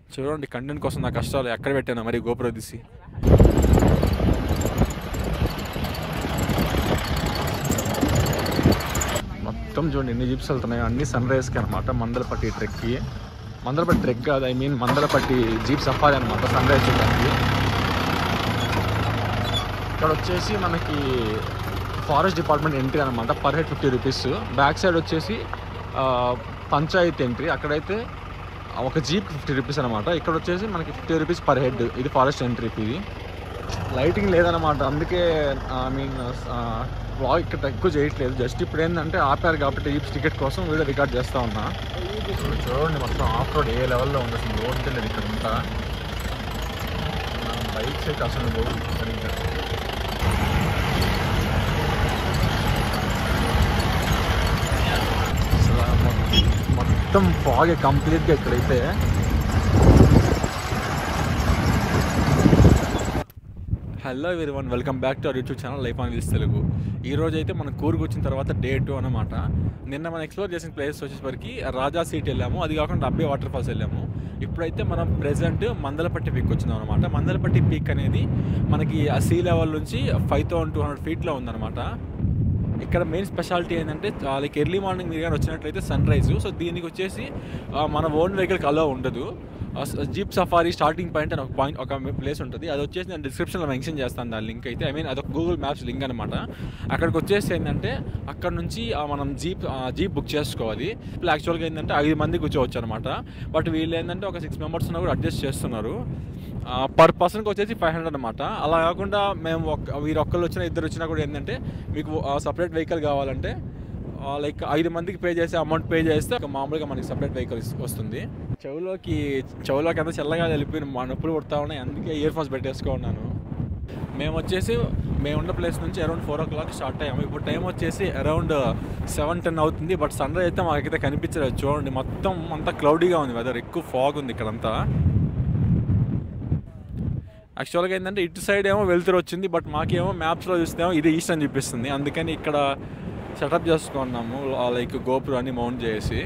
చూడండి కంటెంట్ కోసం నా కష్టాలు ఎక్కడ పెట్టాను మరి గోపురం తీసి మొత్తం చూడండి ఎన్ని జీప్స్ వెళ్తున్నాయి అన్ని సన్ రైజ్కి అనమాట మందలపట్టి ట్రెక్కి మందలపట్టి ట్రెక్ కాదు I mean Mandalapatti jeep safari అనమాట సన్ రైజ్ చూడడానికి ఇక్కడ వచ్చేసి మనకి ఫారెస్ట్ డిపార్ట్మెంట్ ఎంట్రీ అనమాట per head fifty rupees back side వచ్చేసి ఆ, పంచాయత్ ఎంట్రీ అక్కడైతే ఒక జీప్ ఫిఫ్టీ రూపీస్ అనమాట ఇక్కడ వచ్చేసి మనకి ఫిఫ్టీ రూపీస్ పర్ హెడ్ ఇది ఫారెస్ట్ ఎంట్రీ ఇది లైటింగ్ లేదనమాట అందుకే ఐ మీన్ బ్లాగ్ ఇక్కడ ఎక్కువ చేయట్లేదు జస్ట్ ఇప్పుడు ఏంటంటే ఆపారు కాబట్టి జీప్స్ టికెట్ కోసం వీడియో రికార్డ్ చేస్తా ఉన్నా చూడండి మొత్తం ఆఫ్ రోడ్ ఏ లెవెల్లో ఉంది అసలు రోడ్ తెలియదు ఇక్కడ అంతా బైక్స్ అయితే అసలు పోవు సరిగ్గా అసలు మొ- మొత్తం ఫాగ్ కంప్లీట్గా ఇక్కడైతే hello one welcome back to our YouTube channel life on wheels Telugu ఈ రోజు అయితే మనం కూరుకు వచ్చిన తర్వాత డే టూ అనమాట నిన్న మనం ఎక్స్ప్లోర్ చేసిన ప్లేసెస్ వచ్చేసరికి రాజా సీట్ వెళ్ళాము అది కాకుండా అబ్బే వాటర్ ఫాల్స్ వెళ్ళాము ఇప్పుడైతే మనం ప్రెసెంట్ మందలపట్టి పీక్ వచ్చినాం అనమాట మందలపట్టి పీక్ అనేది మనకి ఆ సీ లెవెల్ నుంచి ఫైవ్ థౌసండ్ టూ హండ్రెడ్ ఫీట్లో ఉందన్నమాట ఇక్కడ మెయిన్ స్పెషాలిటీ ఏంటంటే లైక్ ఎర్లీ మార్నింగ్ మీరు కానీ వచ్చినట్లయితే సన్ రైజ్ సో దీనికి వచ్చేసి ఆ, మన ఓన్ వెహికల్కి అలో ఉండదు జీప్ సఫారీ స్టార్టింగ్ పాయింట్ అని ఒక పాయింట్ ఒక ప్లేస్ ఉంటుంది అది వచ్చేసి నేను డిస్క్రిప్షన్లో మెన్షన్ చేస్తాను దాని లింక్ అయితే ఐ మీన్ అదొక గూగుల్ మ్యాప్స్ లింక్ అనమాట అక్కడికి వచ్చేసి ఏంటంటే అక్కడ నుంచి ఆ, మనం జీప్ జీప్ బుక్ చేసుకోవాలి ఇప్పుడు యాక్చువల్గా ఏంటంటే ఐదు మంది కూర్చోవచ్చు అనమాట బట్ వీళ్ళు ఏంటంటే ఒక సిక్స్ మెంబర్స్ ఉన్నా కూడా అడ్జస్ట్ చేస్తున్నారు పర్ పర్సన్కి వచ్చేసి ఫైవ్ హండ్రెడ్ అనమాట అలా కాకుండా మేము ఒక్క వీరు ఒక్కళ్ళు వచ్చినా ఇద్దరు వచ్చినా కూడా ఏంటంటే మీకు సపరేట్ వెహికల్ కావాలంటే లైక్ ఐదు మందికి పే చేసి అమౌంట్ పే చేస్తే ఒక మామూలుగా మనకి సపరేట్ వెహికల్ వస్తుంది చెవులోకి చెవులోకి అంతా చల్లగా వెళ్ళిపోయిన మా నొప్పులు పుడతా ఉన్నాయి అందుకే ఇయర్ ఫోన్స్ పెట్టేసుకున్నాను మేము వచ్చేసి మేము ఉన్న ప్లేస్ నుంచి around four o'clock start అయ్యాము ఇప్పుడు టైం వచ్చేసి అరౌండ్ సెవెన్ టెన్ అవుతుంది బట్ సన్ రైజ్ అయితే మాకైతే కనిపించలేదు చూడండి మొత్తం అంతా క్లౌడీగా ఉంది వెదర్ ఎక్కువ ఫాగ్ ఉంది ఇక్కడంతా యాక్చువల్గా ఏంటంటే ఇటు సైడ్ ఏమో వెళ్తురు వచ్చింది బట్ మాకేమో మ్యాప్స్లో చూస్తేమో ఇది ఈస్ట్ అని చూపిస్తుంది అందుకని ఇక్కడ సెటప్ చేసుకున్నాము లైక్ గోపురం అని మౌంట్ చేసి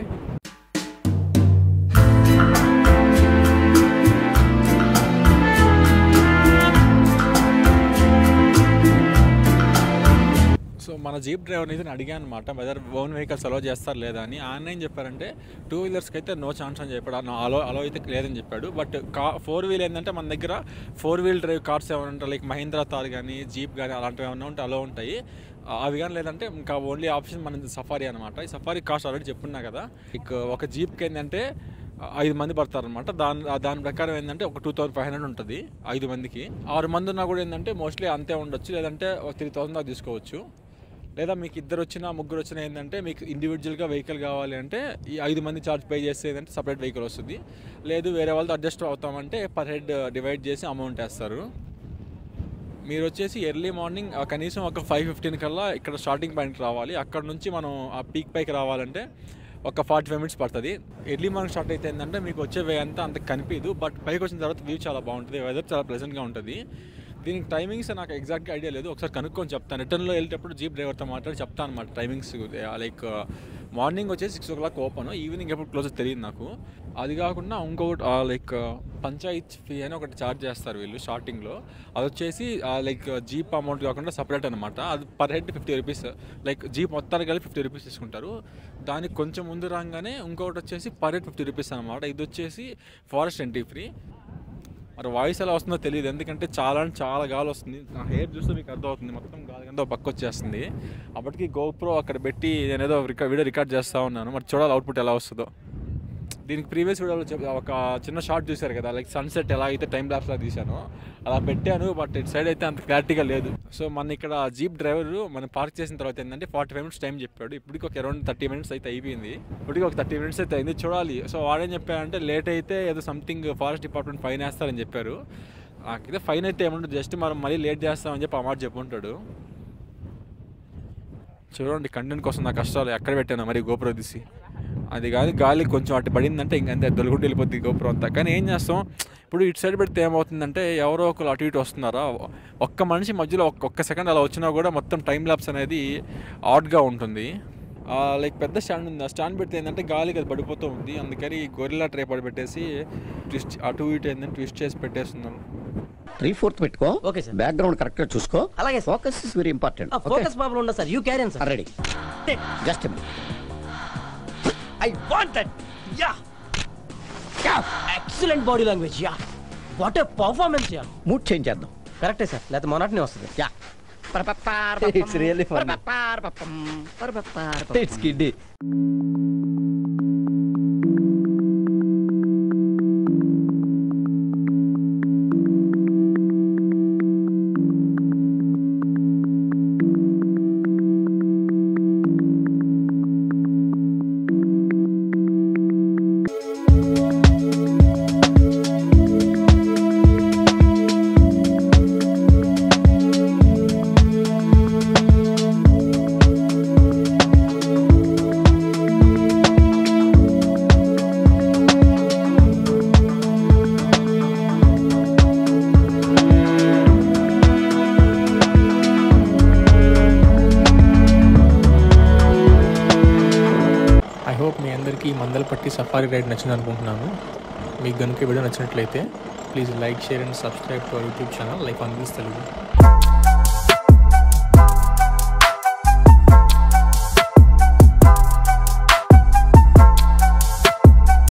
సో మన జీప్ డ్రైవర్ అయితే నేను అడిగాను అనమాట వెదర్ ఓన్ వెహికల్స్ అలో చేస్తారు లేదా అని ఆయన ఏం చెప్పారంటే టూ వీలర్స్కి అయితే నో ఛాన్స్ అని చెప్పాడు నా అలో అలో అయితే లేదని చెప్పాడు బట్ కా ఫోర్ వీల్ ఏంటంటే మన దగ్గర ఫోర్ వీల్ డ్రైవ్ కార్స్ ఏమైనా ఉంటాయి లైక్ మహీంద్రా తార్ కానీ జీప్ కానీ అలాంటివి ఏమైనా ఉంటే అలో ఉంటాయి ఆ- అవి కానీ లేదంటే ఇంకా ఓన్లీ ఆప్షన్ మన సఫారీ అనమాట ఈ సఫారీ కాస్ట్ ఆల్రెడీ చెప్పున్నా కదా ఇక ఒక జీప్కి ఏంటంటే ఐదు మంది పడతారనమాట దాని దాని ప్రకారం ఏంటంటే ఒక టూ థౌసండ్ ఫైవ్ హండ్రెడ్ ఉంటుంది ఐదు మందికి ఆరు మంది ఉన్నా కూడా ఏంటంటే మోస్ట్లీ అంతే ఉండొచ్చు లేదంటే త్రీ థౌసండ్ దాకా తీసుకోవచ్చు లేదా మీకు ఇద్దరు వచ్చినా ముగ్గురు వచ్చినా ఏంటంటే మీకు ఇండివిజువల్గా వెహికల్ కావాలి అంటే ఈ ఐదు మంది ఛార్జ్ పే చేస్తే ఏంటంటే సపరేట్ వెహికల్ వస్తుంది లేదు వేరే వాళ్ళతో అడ్జస్ట్ అవుతామంటే పర్ హెడ్ డివైడ్ చేసి అమౌంట్ వేస్తారు మీరు వచ్చేసి ఎర్లీ మార్నింగ్ ఆ, కనీసం ఒక ఫైవ్ ఫిఫ్టీన్ కల్లా ఇక్కడ స్టార్టింగ్ పాయింట్ రావాలి అక్కడ నుంచి మనం ఆ పీక్ పైకి రావాలంటే ఒక ఫార్టీ ఫైవ్ మినిట్స్ పడుతుంది ఎర్లీ మార్నింగ్ స్టార్ట్ అయితే ఏంటంటే మీకు వచ్చే వే అంతా అంత కనిపించదు బట్ పైకి వచ్చిన తర్వాత వ్యూ చాలా బాగుంటుంది వెదర్ చాలా ప్లెజెంట్గా ఉంటుంది దీనికి టైమింగ్స్ నాకు ఎగ్జాక్ట్గా ఐడియా లేదు ఒకసారి కనుక్కొని చెప్తాను రిటర్న్లో వెళ్ళేటప్పుడు జీప్ డ్రైవర్తో మాట్లాడి చెప్తాను అనమాట టైమింగ్స్ లైక్ మార్నింగ్ వచ్చేసి six o'clock open evening ఎప్పుడు క్లోజ్ తెలియదు నాకు అది కాకుండా ఇంకొకటి లైక్ పంచాయత్ ఫీ అని ఒకటి ఛార్జ్ చేస్తారు వీళ్ళు స్టార్టింగ్లో అది వచ్చేసి లైక్ జీప్ అమౌంట్ కాకుండా సపరేట్ అనమాట అది per head fifty rupees like jeep మొత్తానికి కలిపి ఫిఫ్టీ రూపీస్ తీసుకుంటారు దానికి కొంచెం ముందు రాగానే ఇంకొకటి వచ్చేసి పర్ హెడ్ ఫిఫ్టీ రూపీస్ అనమాట ఇది వచ్చేసి ఫారెస్ట్ ఎంట్రీ ఫ్రీ మరి వాయిస్ ఎలా వస్తుందో తెలియదు ఎందుకంటే చాలా అంటే చాలా గాలి వస్తుంది నా హెయిర్ చూస్తే మీకు అర్థమవుతుంది మొత్తం గాలి కింద పక్క వచ్చేస్తుంది అప్పటికి గోప్రో అక్కడ పెట్టి నేను ఏదో రికా వీడియో రికార్డ్ చేస్తూ ఉన్నాను మరి చూడాలి అవుట్పుట్ ఎలా వస్తుందో దీనికి ప్రీవియస్ వీడియోలో చెప్ ఒక చిన్న షార్ట్ చూశారు కదా లైక్ సన్సెట్ ఎలా అయితే టైం ల్యాప్స్లా తీశాను అలా పెట్టాను బట్ ఇటు సైడ్ అయితే అంత క్లారిటీగా లేదు సో మన ఇక్కడ జీప్ డ్రైవర్ మనం పార్క్ చేసిన తర్వాత ఏంటంటే ఫార్టీ ఫైవ్ మినిట్స్ టైం చెప్పాడు ఇప్పటికి ఒక అరౌండ్ థర్టీ మినిట్స్ అయితే అయిపోయింది ఇప్పటికి ఒక థర్టీ మినిట్స్ అయితే అయింది చూడాలి సో వాడేం చెప్పారంటే లేట్ అయితే ఏదో సంథింగ్ ఫారెస్ట్ డిపార్ట్మెంట్ ఫైన్ వేస్తారని చెప్పారు నాకైతే ఫైన్ అయితే ఏముంటుంది జస్ట్ మనం మళ్ళీ లేట్ చేస్తామని చెప్పి ఆ మాట చెప్పుంటాడు చూడండి కంటెంట్ కోసం నా కష్టాలు ఎక్కడ పెట్టాను మరి గోపురం తీసి అది కాదు గాలి కొంచెం అటు పడిందంటే ఇంకంతే దొలుగుంటూ వెళ్ళిపోద్ది గోపురం అంతా కానీ ఏం చేస్తాం ఇప్పుడు ఇటు సైడ్ పెడితే ఏమవుతుందంటే ఎవరో ఒకరు అటు ఇటు వస్తున్నారా ఒక్క మనిషి మధ్యలో ఒక్క ఒక్క సెకండ్ అలా వచ్చినా కూడా మొత్తం టైం ల్యాప్స్ అనేది ఆడ్గా ఉంటుంది లైక్ పెద్ద స్టాండ్ ఉంది ఆ స్టాండ్ పెడితే ఏంటంటే గాలికి అది పడిపోతూ ఉంది అందుకని గొరిల్లా ట్రే పడి పెట్టేసి ట్విస్ట్ అటు ఇటు ఏంటంటే ట్విస్ట్ చేసి పెట్టేస్తున్నాను త్రీ ఫోర్త్ పెట్టుకో ఓకే సార్. బ్యాక్గ్రౌండ్ కరెక్ట్ గా చూసుకో అలాగే sir. Focus is very important focus problem ఉండదు sir you carry sir ready just I want that ya excellent body language ya what a performance ya mood change చేద్దాం కరెక్టే sir లేకపోతే మొన్నటినే వస్తుంది ya It's really funny. It's kiddy I hope మీ అందరికీ ఈ మందలపట్టి safari ride నచ్చింది అనుకుంటున్నాను మీకు కనుక ఈ వీడియో నచ్చినట్లయితే please like share and subscribe to our YouTube channel life on Telugu